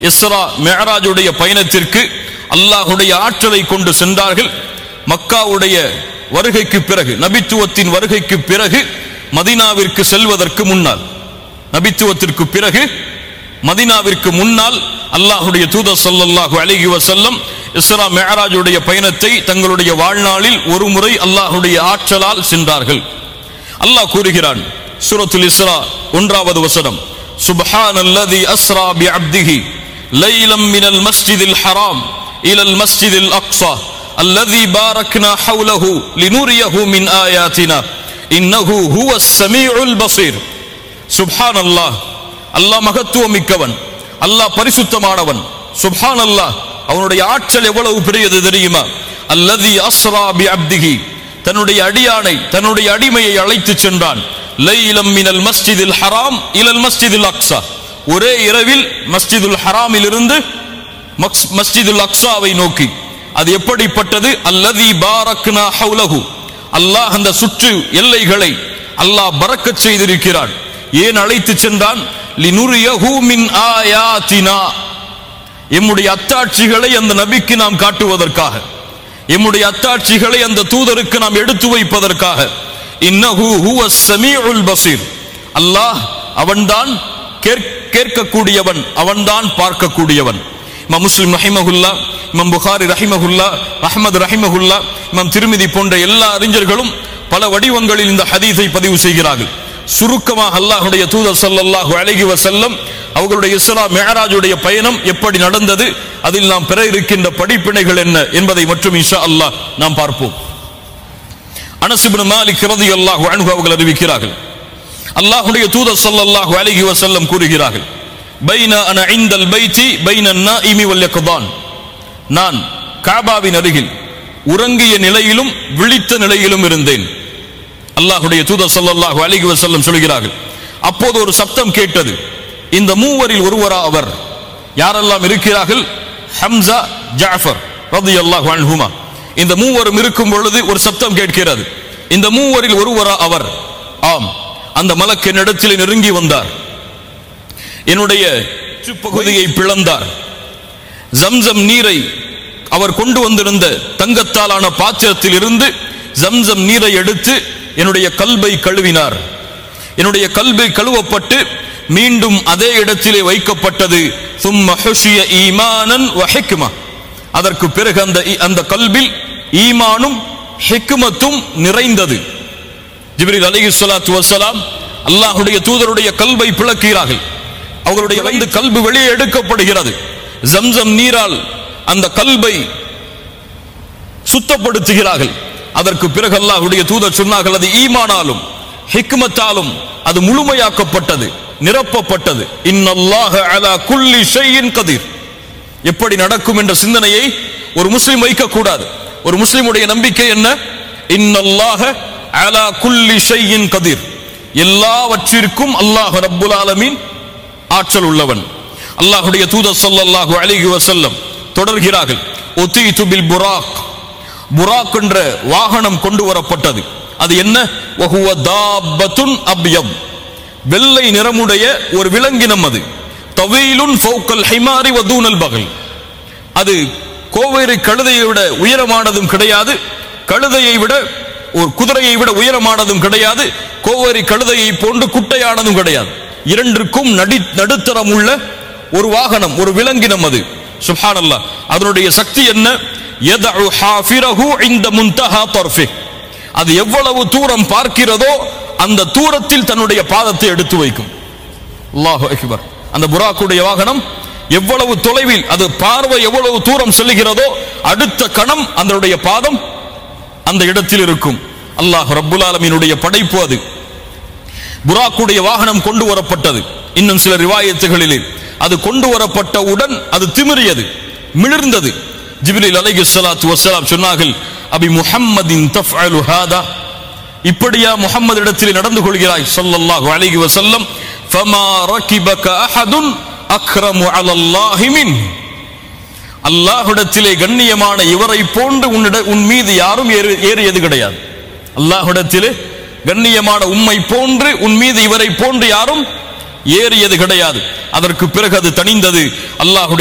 இஸ்ரா மெஹராஜுடைய பயணத்திற்கு அல்லாஹுடைய ஆற்றலை கொண்டு சென்றார்கள் மக்காவுடைய வருகைக்கு பிறகு நபித்துவத்தின் வருகைக்கு பிறகு மதினாவிற்கு செல்வதற்கு முன்னால் நபித்துவத்திற்கு பிறகு மதினாவிற்கு முன்னால் அல்லாஹுடைய தூதர் ஸல்லல்லாஹு அலைஹி வஸல்லம் இஸ்ரா மெஹராஜுடைய பயணத்தை தங்களுடைய வாழ்நாளில் ஒரு முறை அல்லாஹுடைய ஆற்றலால் சென்றார்கள் அல்லாஹ் கூறுகிறான் சூரத்துல் இஸ்ரா ஒன்றாவது வசனம் சுப்ஹானல்லதி அஸ்ரா பி அப்திஹி லைலம் மினல் மஸ்ஜிதில் ஹராம் இலல் மஸ்ஜிதில் அக்ஸா الذي باركنا حوله لنريه من آياتنا إنه هو السميع البصير சுப்ஹான் அல்லாஹ் அல்லாஹ் மகத்துவம் மிக்கவன் அல்லாஹ் பரிசுத்தமானவன் சுப்ஹான் அல்லாஹ் அவனுடைய ஆற்றல் எவ்வளவு பெரியது தெரியுமா அல்லதி அஸ்ரா பி அப்திஹி தன்னுடைய அடியானை தன்னுடைய அடிமையை அழைத்து சென்றான் லைலம் மினல் மஸ்ஜிதில் ஹராம் இலல் மஸ்ஜிதில் அக்ஸா ஒரே இரவில் மஸ்ஜிதுல் ஹராமில் இருந்து மஸ்ஜிதுல் அக்ஸாவை நோக்கி அது எப்படிப்பட்டது அல்லதி பாரக்னா ஹவுலஹு அல்லாஹ் அந்த சுற்று எல்லைகளை அல்லாஹ் பறக்கச் செய்திருக்கிறான் ஏன் அழைத்து சென்றான் லினுரியஹு மின் ஆயாத்தினா எம்முடைய அத்தாட்சிகளை அந்த நபிக்கு நாம் காட்டுவதற்காக எம்முடைய அத்தாட்சிகளை அந்த தூதருக்கு நாம் எடுத்து வைப்பதற்காக இன்னஹு ஹுவ ஸமீஉல் பஸீர் அல்லாஹ் அவன்தான் கேட்க- கேட்கக்கூடியவன் அவன்தான் பார்க்கக்கூடியவன் இமாம் முஸ்லிம் ரஹிமஹுல்லா இமாம் புகாரி ரஹிமஹுல்லா அஹ்மது ரஹிமஹுல்லா இமாம் திருமிதி போன்ற எல்லா அறிஞர்களும் பல வடிவங்களில் இந்த ஹதீஸை பதிவு செய்கிறார்கள் சுருக்கமாக அல்லாஹ்வுடைய தூதர் ஸல்லல்லாஹு அலைஹி வஸல்லம் அவர்களுடைய இஸ்லா மெஹராஜுடைய பயணம் எப்படி நடந்தது அதில் நாம் பெற இருக்கின்ற படிப்பினைகள் என்ன என்பதை மற்றும் இன்ஷா அல்லாஹ் நாம் பார்ப்போம் அனஸ் இப்னு மாலிக் ரலியல்லாஹு அன்ஹு அவர்கள் அறிவிக்கிறார்கள் அல்லாஹ்வுடைய தூதர் ஸல்லல்லாஹு அலைஹி வஸல்லம் கூறுகிறார்கள் பைன அன இந்தல் பைத்தி பைன நாஇமி வல் யக்தான் நான் காபாவின் அருகில் உறங்கிய நிலையிலும் விழித்த நிலையிலும் இருந்தேன் அல்லாஹ்வுடைய தூதர் ஸல்லல்லாஹு அலைஹி வஸல்லம் சொல்கிறார்கள் அப்போது ஒரு சப்தம் கேட்டது இந்த மூவரில் ஒருவரா அவர் யாரெல்லாம் இருக்கிறார்கள் ஹம்சா ஜாஃபர் ரலியல்லாஹு அன்ஹுமா இந்த மூவரும் இருக்கும் பொழுது ஒரு சப்தம் கேட்கிறது இந்த மூவரில் ஒருவரா அவர் ஆம் அந்த மலக்கு என்னிடத்தில் நெருங்கி வந்தார் என்னுடைய பகுதியை பிளந்தார் ஜம்சம் நீரை அவர் கொண்டு வந்திருந்த தங்கத்தாலான பாத்திரத்தில் இருந்து ஜம்சம் நீரை எடுத்து என்னுடைய கல்பை கழுவினார் என்னுடைய கல்பை கழுவப்பட்டு மீண்டும் அதே இடத்திலே வைக்கப்பட்டது சும்ம ஹுஷிய ஈமானன் வ ஹிக்மா அதற்கு பிறகு அந்த அந்த கல்பில் ஈமானும் ஹிக்மத்தும் நிறைந்தது ஜிப்ரீல் அலைஹி ஸலாத்து வஸலாம் அல்லாஹ்வுடைய தூதருடைய கல்வை பிளக்கிறார்கள் அவர்களுடைய வந்து கல்பு வெளியே எடுக்கப்படுகிறது ஜம்சம் நீரால் அந்த கல்பை சுத்தப்படுத்துகிறார்கள் அதற்கு பிறகு அல்லாஹ்வுடைய தூதர் சொன்னார்கள் அது ஈமானாலும் ஹிக்மத்தாலும் அது முழுமையாக்கப்பட்டது நிரப்பப்பட்டது இன்னல்லாஹ அலா குல்லி ஷைஇன் கதீர் எப்படி நடக்கும் என்ற சிந்தனையை ஒரு முஸ்லிம் வைக்கக்கூடாது ஒரு முஸ்லிமுடைய நம்பிக்கை என்ன இன்னல்லாஹ அலா குல்லி ஷைஇன் கதீர் எல்லாவற்றிற்கும் அல்லாஹ் ரப்புல் ஆலமீன் ஆற்றல் உள்ளவன் அல்லாஹ்வுடைய தூதர் ஸல்லல்லாஹு அலைஹி வஸல்லம் தொடர்கிறார்கள் உதீது பில் புராக் புராக் என்ற வாகனம் கொண்டு வரப்பட்டது அது என்ன வஹுவ தாபத்துன் அப்யம் வெள்ளை நிறமுடைய ஒரு விலங்கினம் அது தவீலுன் ஃபௌக்கல் ஹிமாரி வதூனல் பகல் அது கோவேரி கழுதையை விட உயரமானதும் கிடையாது கழுதையை விட ஒரு குதிரையை விட உயரமானதும் கிடையாது கோவேரி கழுதையை போன்று குட்டையானதும் கிடையாது இரண்டிற்கும் நடி நடுத்தரம் உள்ள ஒரு வாகனம் ஒரு விலங்கினம் அது சுப்ஹானல்லாஹ் அதனுடைய சக்தி என்ன யதஉ ஹாஃபிரஹு இந்த முன்தஹா தர்ஃபி அது எவ்வளவு தூரம் பார்க்கிறதோ அந்த தூரத்தில் தன்னுடைய பாதத்தை எடுத்து வைக்கும் அல்லாஹு அக்பர் அந்த புராக்குடைய வாகனம் எவ்வளவு தொலைவில் அது பார்வை எவ்வளவு தூரம் செல்லுகிறதோ அடுத்த கணம் அதனுடைய பாதம் அந்த இடத்தில் இருக்கும் அல்லாஹ் ரப்புல் ஆலமீனுடைய படைப்பு அது புராக்குடைய வாகனம் கொண்டு வரப்பட்டது இன்னும் சில ரிவாயத்துகளிலே அது கொண்டு வரப்பட்டவுடன் அது திமிரியது மிளிர்ந்தது ஜிப்ரீல் அலைஹி ஸலாத்து வஸலாம் சொன்னார்கள் அபி முஹம்மதின் தஃஅலு ஹாதா இப்படியா முஹம்மது இடத்தில் நடந்து கொள்கிறாய் ஸல்லல்லாஹு அலைஹி வஸல்லம் ஃபமா ரகிபக அஹதுன் அக்ரமு அலல்லாஹி மின் அல்லாஹ்விடத்திலே கண்ணியமான இவரை போன்று உன்னிட உன் மீது யாரும் ஏறு- ஏறியது கிடையாது அல்லாஹ்விடத்திலே கண்ணியமான உம்மை போன்று உன் மீது இவரை போன்று யாரும் ஏறியது கிடையாது அதற்கு பிறகு அது தணிந்தது அல்லாஹுடைய